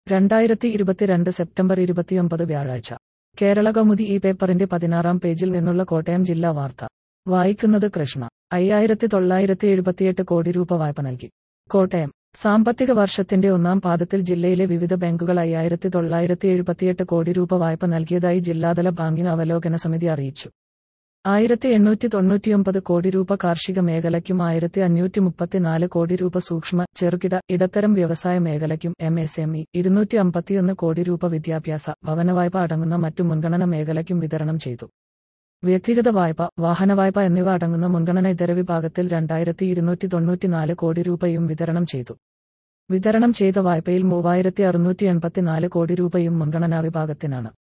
രണ്ടായിരത്തി ഇരുപത്തിരണ്ട് സെപ്റ്റംബർ ഇരുപത്തിയൊമ്പത് വ്യാഴാഴ്ച കേരള കൗമുദി ഈ പേപ്പറിന്റെ പതിനാറാം പേജിൽ നിന്നുള്ള കോട്ടയം ജില്ലാ വാർത്ത വായിക്കുന്നത് കൃഷ്ണ അയ്യായിരത്തി തൊള്ളായിരത്തി എഴുപത്തിയെട്ട് കോടി രൂപ വായ്പ നൽകി കോട്ടയം സാമ്പത്തിക വർഷത്തിന്റെ ഒന്നാം പാദത്തിൽ ജില്ലയിലെ വിവിധ ബാങ്കുകൾ അയ്യായിരത്തി തൊള്ളായിരത്തി എഴുപത്തിയെട്ട് കോടി രൂപ വായ്പ നൽകിയതായി ജില്ലാതല ബാങ്കിംഗ് അവലോകന സമിതി അറിയിച്ചു ആയിരത്തി എണ്ണൂറ്റി തൊണ്ണൂറ്റിയൊമ്പത് കോടി രൂപ കാർഷിക മേഖലയ്ക്കും ആയിരത്തി അഞ്ഞൂറ്റി മുപ്പത്തിനാല് കോടി രൂപ സൂക്ഷ്മ ചെറുകിട ഇടത്തരം വ്യവസായ മേഖലയ്ക്കും എം എസ് എം ഇ ഇരുന്നൂറ്റി അമ്പത്തിയൊന്ന് കോടി രൂപ വിദ്യാഭ്യാസ ഭവന വായ്പ അടങ്ങുന്ന മറ്റു മുൻഗണന മേഖലയ്ക്കും വിതരണം ചെയ്തു വ്യക്തിഗത വായ്പ വാഹന വായ്പ എന്നിവ അടങ്ങുന്ന മുൻഗണന ഇതര വിഭാഗത്തിൽ രണ്ടായിരത്തി ഇരുന്നൂറ്റി തൊണ്ണൂറ്റിനാല് കോടി രൂപയും വിതരണം ചെയ്തു വിതരണം ചെയ്ത വായ്പയിൽ മൂവായിരത്തി അറുന്നൂറ്റി എൺപത്തിനാല് കോടി രൂപയും മുൻഗണനാ വിഭാഗത്തിനാണ്